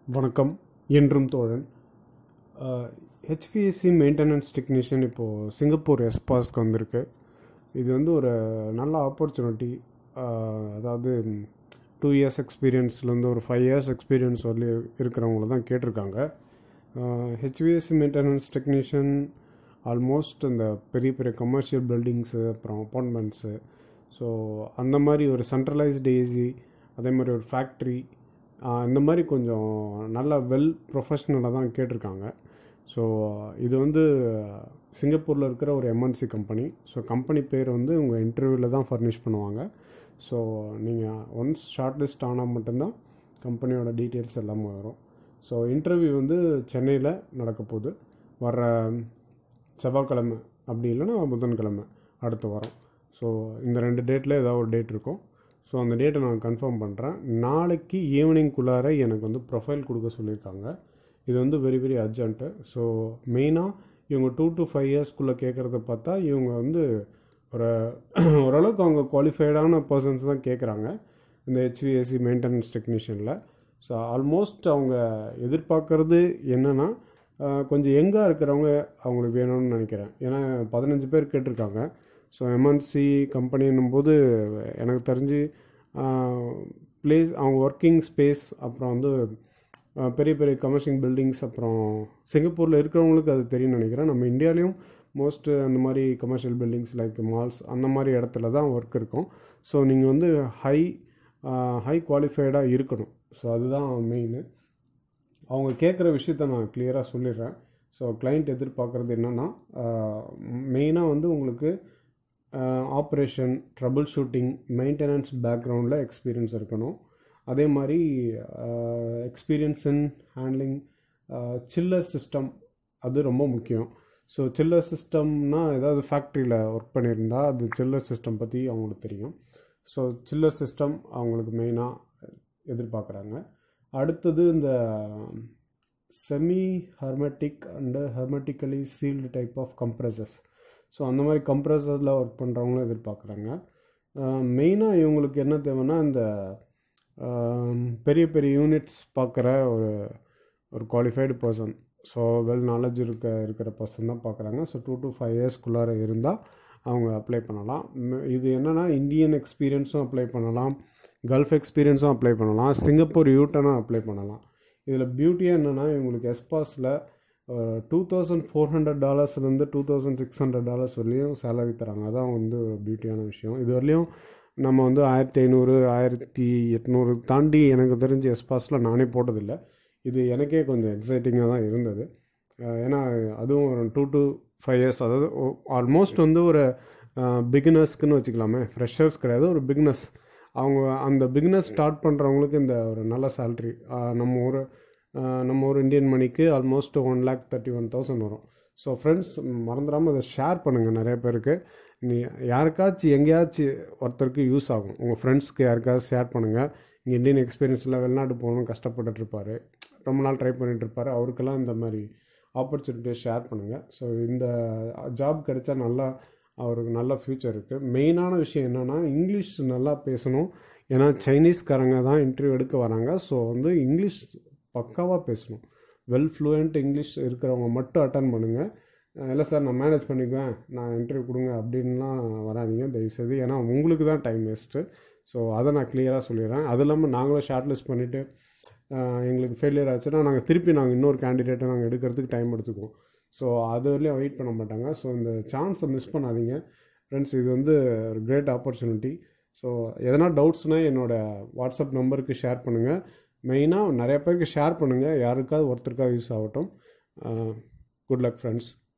வணக்கம் என்றும் தோழன் ஹெச்பிஎஸ்சி மெயின்டெனன்ஸ் டெக்னீஷியன் இப்போது சிங்கப்பூர் எஸ்பாஸ்க்கு வந்திருக்கு இது வந்து ஒரு நல்ல ஆப்பர்ச்சுனிட்டி அதாவது டூ இயர்ஸ் எக்ஸ்பீரியன்ஸ்லேருந்து ஒரு ஃபைவ் இயர்ஸ் எக்ஸ்பீரியன்ஸ் வரல இருக்கிறவங்கள தான் கேட்டிருக்காங்க ஹெச்பிஎஸ்சி மெயின்டெனன்ஸ் டெக்னீஷியன் ஆல்மோஸ்ட் இந்த பெரிய பெரிய கமர்ஷியல் பில்டிங்ஸு அப்புறம் அப்பார்ட்மெண்ட்ஸு ஸோ அந்த மாதிரி ஒரு சென்ட்ரலைஸ்டு ஏசி அதே மாதிரி ஒரு ஃபேக்ட்ரி இந்த மாதிரி கொஞ்சம் நல்ல வெல் ப்ரொஃபஷ்னலாக தான் கேட்டிருக்காங்க ஸோ இது வந்து சிங்கப்பூரில் இருக்கிற ஒரு எம்என்சி கம்பெனி ஸோ கம்பெனி பேர் வந்து உங்கள் இன்டர்வியூவில் தான் ஃபர்னிஷ் பண்ணுவாங்க ஸோ நீங்கள் ஒன்ஸ் ஷார்ட் லிஸ்ட் ஆனால் மட்டும்தான் கம்பெனியோட டீட்டெயில்ஸ் எல்லாமே வரும் ஸோ இன்டர்வியூ வந்து சென்னையில் நடக்க போகுது வர்ற செவ்வாய்க்கிழமை அப்படி இல்லைன்னா புதன்கிழமை அடுத்த வாரம் ஸோ இந்த ரெண்டு டேட்டில் ஏதாவது ஒரு டேட் இருக்கும் ஸோ அந்த டேட்டை நான் கன்ஃபார்ம் பண்ணுறேன் நாளைக்கு ஈவினிங்குள்ளார எனக்கு வந்து ப்ரொஃபைல் கொடுக்க சொல்லியிருக்காங்க இது வந்து வெரி வெரி அர்ஜென்ட்டு ஸோ மெயினாக இவங்க டூ டு ஃபைவ் இயர்ஸ்க்குள்ளே கேட்குறத பார்த்தா இவங்க வந்து ஒரு ஓரளவுக்கு அவங்க குவாலிஃபைடான பர்சன்ஸ் தான் கேட்குறாங்க இந்த ஹெச்விஎஸ்சி மெயின்டெனன்ஸ் டெக்னீஷியனில் ஸோ ஆல்மோஸ்ட் அவங்க எதிர்பார்க்குறது என்னென்னா கொஞ்சம் எங்காக இருக்கிறவங்க அவங்களுக்கு வேணும்னு நினைக்கிறேன் ஏன்னா பதினஞ்சு பேர் கேட்டிருக்காங்க ஸோ எம்என்சி கம்பெனின்னும் போது எனக்கு தெரிஞ்சு பிளேஸ் அவங்க ஒர்க்கிங் ஸ்பேஸ் அப்புறம் வந்து பெரிய பெரிய கமர்ஷியல் பில்டிங்ஸ் அப்புறம் சிங்கப்பூரில் இருக்கிறவங்களுக்கு அது தெரியும்னு நினைக்கிறேன் நம்ம இந்தியாலேயும் மோஸ்ட் அந்த மாதிரி கமர்ஷியல் பில்டிங்ஸ் லைக் மால்ஸ் அந்த மாதிரி இடத்துல தான் ஒர்க் இருக்கும் ஸோ நீங்கள் வந்து ஹை ஹை குவாலிஃபைடாக இருக்கணும் ஸோ அதுதான் மெயின் அவங்க கேட்குற விஷயத்த நான் கிளியராக சொல்லிடுறேன் ஸோ கிளைண்ட் எதிர்பார்க்குறது என்னென்னா மெயினாக வந்து உங்களுக்கு ஆப்ரேஷன் ட்ரபுள் ஷூட்டிங் மெயின்டெனன்ஸ் பேக்ரவுண்டில் எக்ஸ்பீரியன்ஸ் இருக்கணும் அதே மாதிரி experience in handling chiller system அது ரொம்ப முக்கியம் ஸோ சில்லர் சிஸ்டம்னா ஏதாவது ஃபேக்ட்ரியில் ஒர்க் பண்ணியிருந்தால் அது சில்லர் சிஸ்டம் பற்றி அவங்களுக்கு தெரியும் ஸோ சில்லர் சிஸ்டம் அவங்களுக்கு மெயினாக எதிர்பார்க்குறாங்க அடுத்தது இந்த semi hermetic and hermetically sealed type of compressors so அந்த மாதிரி கம்ப்ரஸரில் ஒர்க் பண்ணுறவங்களும் எதிர்பார்க்குறாங்க மெயினாக இவங்களுக்கு என்ன தேவைன்னா இந்த பெரிய பெரிய யூனிட்ஸ் பார்க்குற ஒரு ஒரு qualified person so well knowledge இருக்க இருக்கிற பர்சன் தான் பார்க்குறாங்க ஸோ டூ டு ஃபைவ் இயர்ஸ்க்குள்ளார இருந்தால் அவங்க அப்ளை பண்ணலாம் இது என்னென்னா இந்தியன் எக்ஸ்பீரியன்ஸும் அப்ளை பண்ணலாம் கல்ஃப் எக்ஸ்பீரியன்ஸும் அப்ளை பண்ணலாம் சிங்கப்பூர் யூட்டனும் அப்ளை பண்ணலாம் இதில் பியூட்டியாக என்னென்னா இவங்களுக்கு எஸ்பாஸில் டூ தௌசண்ட் ஃபோர் ஹண்ட்ரட் டாலர்ஸ்லேருந்து two thousand six hundred dollars வரலையும் சேலரி தராங்க அதான் வந்து ஒரு பியூட்டியான விஷயம் இது வரலையும் நம்ம வந்து ஆயிரத்தி ஐநூறு ஆயிரத்தி எட்நூறு தாண்டி எனக்கு தெரிஞ்ச எஸ்பாஸில் நானே போட்டதில்லை இது எனக்கே கொஞ்சம் எக்ஸைட்டிங்காக தான் இருந்தது ஏன்னா அதுவும் ஒரு டூ டு ஃபைவ் இயர்ஸ் அதாவது ஆல்மோஸ்ட் வந்து ஒரு பிகினர்ஸ்க்குன்னு வச்சுக்கலாமே ஃப்ரெஷர்ஸ் கிடையாது ஒரு பிகினஸ் அவங்க அந்த பிகினஸ் ஸ்டார்ட் பண்ணுறவங்களுக்கு இந்த ஒரு நல்ல சேல்ரி நம்ம ஒரு நம்ம ஒரு இந்தியன் மணிக்கு almost one lakh thirty one thousand வரும் ஸோ ஃப்ரெண்ட்ஸ் மறந்துடாமல் அதை ஷேர் பண்ணுங்கள் நிறைய பேருக்கு நீ யாருக்காச்சும் எங்கேயாச்சும் ஒருத்தருக்கு யூஸ் ஆகும் உங்கள் ஃப்ரெண்ட்ஸ்க்கு யாருக்காவது ஷேர் பண்ணுங்கள் இங்கே இந்தியன் எக்ஸ்பீரியன்ஸில் வெளிநாட்டு போகணும் கஷ்டப்பட்டுட்ருப்பார் ரொம்ப நாள் ட்ரை பண்ணிகிட்ருப்பார் அவருக்கெல்லாம் இந்த மாதிரி ஆப்பர்ச்சுனிட்டியை ஷேர் பண்ணுங்கள் ஸோ இந்த ஜாப் கிடைச்சா நல்லா அவருக்கு நல்ல ஃப்யூச்சர் இருக்குது மெயினான விஷயம் என்னென்னா இங்கிலீஷ் நல்லா பேசணும் ஏன்னா சைனீஸ்காரங்க தான் இன்டர்வியூ எடுக்க வராங்க ஸோ வந்து இங்கிலீஷ் பக்காவாக பேசணும் வெல் ஃப்ளூயண்ட் இங்கிலீஷ் இருக்கிறவங்க மட்டும் அட்டன் பண்ணுங்கள் இல்லை சார் நான் மேனேஜ் பண்ணிக்குவேன் நான் இன்டர்வியூ கொடுங்க அப்படின்லாம் வராதிங்க தயவுசெய்து ஏன்னா உங்களுக்கு தான் டைம் வேஸ்ட்டு ஸோ அதை நான் கிளியராக சொல்லிடுறேன் அது இல்லாமல் நாங்களும் ஷார்ட் லிஸ்ட் பண்ணிவிட்டு எங்களுக்கு ஃபெயிலியர் ஆச்சுன்னா நாங்கள் திருப்பி நாங்கள் இன்னொரு கேண்டிடேட்டை நாங்கள் எடுக்கிறதுக்கு டைம் எடுத்துக்குவோம் ஸோ அது வரலையும் வெயிட் பண்ண மாட்டாங்க ஸோ இந்த சான்ஸை மிஸ் பண்ணாதீங்க ஃப்ரெண்ட்ஸ் இது வந்து ஒரு கிரேட் ஆப்பர்ச்சுனிட்டி ஸோ எதனா டவுட்ஸ்னால் என்னோடய வாட்ஸ்அப் நம்பருக்கு ஷேர் பண்ணுங்கள் மெயினாக நிறைய பேருக்கு ஷேர் பண்ணுங்கள் யாருக்காவது ஒருத்தருக்காவது யூஸ் ஆகட்டும் குட் லக் ஃப்ரெண்ட்ஸ்